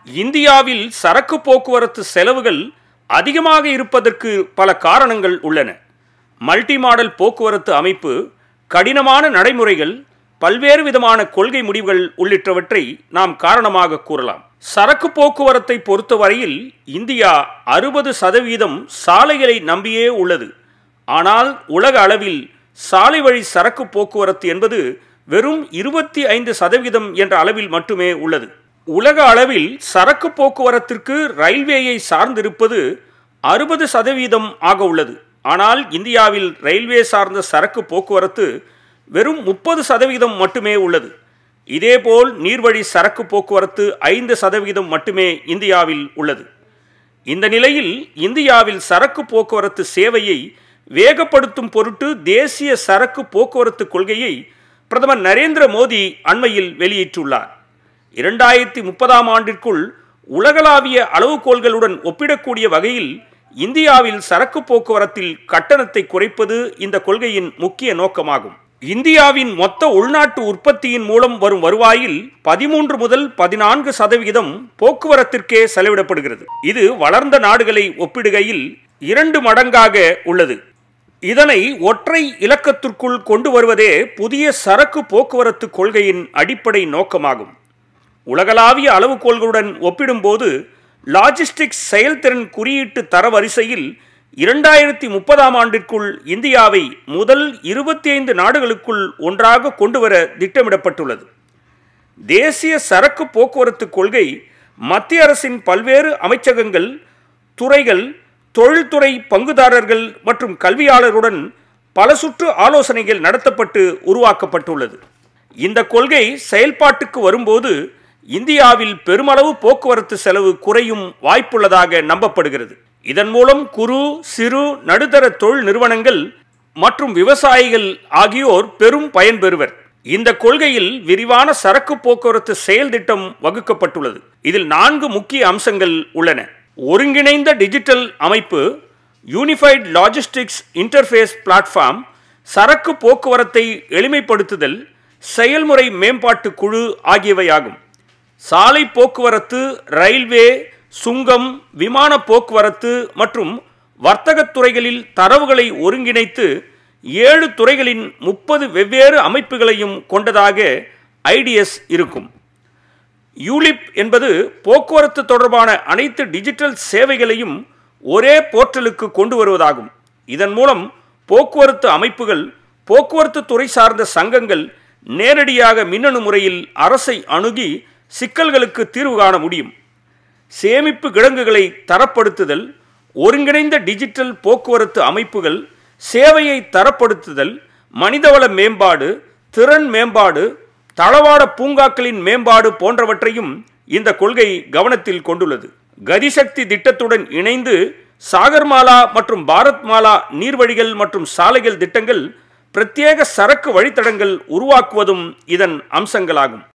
இந்தியாவில் சரக்கு போக்குவரத்து செலவுகள் அதிகமாக இருப்பதற்கு பல காரணங்கள் உள்ளன மல்டி மாடல் போக்குவரத்து அமைப்பு கடினமான நடைமுறைகள் பல்வேறு விதமான கொள்கை முடிவுகள் உள்ளிட்டவற்றை நாம் காரணமாக கூறலாம் சரக்கு போக்குவரத்தை பொறுத்தவரையில் இந்தியா அறுபது சதவீதம் சாலைகளை நம்பியே உள்ளது ஆனால் உலக அளவில் சாலை வழி சரக்கு போக்குவரத்து என்பது வெறும் இருபத்தி ஐந்து சதவீதம் என்ற அளவில் மட்டுமே உள்ளது உலக அளவில் சரக்கு போக்குவரத்திற்கு ரயில்வேயை சார்ந்திருப்பது அறுபது சதவீதம் ஆக உள்ளது ஆனால் இந்தியாவில் ரயில்வே சார்ந்த சரக்கு போக்குவரத்து வெறும் முப்பது சதவீதம் மட்டுமே உள்ளது இதேபோல் நீர்வழி சரக்கு போக்குவரத்து ஐந்து சதவீதம் மட்டுமே இந்தியாவில் உள்ளது இந்த நிலையில் இந்தியாவில் சரக்கு போக்குவரத்து சேவையை வேகப்படுத்தும் பொருட்டு தேசிய சரக்கு போக்குவரத்து கொள்கையை பிரதமர் நரேந்திர மோடி அண்மையில் வெளியிட்டுள்ளார் இரண்டாயிரத்தி முப்பதாம் ஆண்டிற்குள் உலகளாவிய அளவுகோல்களுடன் ஒப்பிடக்கூடிய வகையில் இந்தியாவில் சரக்கு போக்குவரத்தில் கட்டணத்தை குறைப்பது இந்த கொள்கையின் முக்கிய நோக்கமாகும் இந்தியாவின் மொத்த உள்நாட்டு உற்பத்தியின் மூலம் வரும் வருவாயில் பதிமூன்று முதல் பதினான்கு சதவிகிதம் போக்குவரத்திற்கே செலவிடப்படுகிறது இது வளர்ந்த நாடுகளை ஒப்பிடுகையில் இரண்டு மடங்காக உள்ளது இதனை ஒற்றை இலக்கத்திற்குள் கொண்டு வருவதே புதிய சரக்கு போக்குவரத்து கொள்கையின் அடிப்படை நோக்கமாகும் உலகளாவிய அளவுகோல்களுடன் ஒப்பிடும்போது லாஜிஸ்டிக்ஸ் செயல்திறன் குறியீட்டு தரவரிசையில் இரண்டாயிரத்தி முப்பதாம் ஆண்டிற்குள் இந்தியாவை முதல் இருபத்தி ஐந்து நாடுகளுக்குள் ஒன்றாக கொண்டுவர திட்டமிடப்பட்டுள்ளது தேசிய சரக்கு போக்குவரத்து கொள்கை மத்திய அரசின் பல்வேறு அமைச்சகங்கள் துறைகள் தொழில்துறை பங்குதாரர்கள் மற்றும் கல்வியாளருடன் பல சுற்று ஆலோசனைகள் நடத்தப்பட்டு உருவாக்கப்பட்டுள்ளது இந்த கொள்கை செயல்பாட்டுக்கு வரும்போது இந்தியாவில் பெருமளவு போக்குவரத்து செலவு குறையும் வாய்ப்புள்ளதாக நம்பப்படுகிறது இதன் மூலம் குறு சிறு நடுத்தர தொழில் நிறுவனங்கள் மற்றும் விவசாயிகள் ஆகியோர் பெரும் பயன்பெறுவர் இந்த கொள்கையில் விரிவான சரக்கு போக்குவரத்து செயல் திட்டம் வகுக்கப்பட்டுள்ளது இதில் நான்கு முக்கிய அம்சங்கள் உள்ளன ஒருங்கிணைந்த டிஜிட்டல் அமைப்பு யூனிஃபைட் லாஜிஸ்டிக்ஸ் இன்டர்ஃபேஸ் பிளாட்ஃபார்ம் சரக்கு போக்குவரத்தை எளிமைப்படுத்துதல் செயல்முறை மேம்பாட்டு குழு ஆகியவையாகும் சாலை போக்குவரத்து ரயில்வே சுங்கம் விமான போக்குவரத்து மற்றும் வர்த்தகத் துறைகளில் தரவுகளை ஒருங்கிணைத்து ஏழு துறைகளின் முப்பது வெவ்வேறு அமைப்புகளையும் கொண்டதாக ஐடிஎஸ் இருக்கும் யூலிப் என்பது போக்குவரத்து தொடர்பான அனைத்து டிஜிட்டல் சேவைகளையும் ஒரே போர்ட்டலுக்கு கொண்டு வருவதாகும் இதன் மூலம் போக்குவரத்து அமைப்புகள் போக்குவரத்து துறை சார்ந்த சங்கங்கள் நேரடியாக மின்னணு முறையில் அரசை அணுகி சிக்கல்களுக்கு தீர்வு காண முடியும் சேமிப்பு கிடங்குகளை தரப்படுத்துதல் ஒருங்கிணைந்த டிஜிட்டல் போக்குவரத்து அமைப்புகள் சேவையை தரப்படுத்துதல் மனிதவள மேம்பாடு திறன் மேம்பாடு தளவாட பூங்காக்களின் மேம்பாடு போன்றவற்றையும் இந்த கொள்கை கவனத்தில் கொண்டுள்ளது கதிசக்தி திட்டத்துடன் இணைந்து சாகர்மாலா மற்றும் பாரத் மாலா நீர்வழிகள் மற்றும் சாலைகள் திட்டங்கள் பிரத்யேக சரக்கு வழித்தடங்கள் உருவாக்குவதும் இதன் அம்சங்களாகும்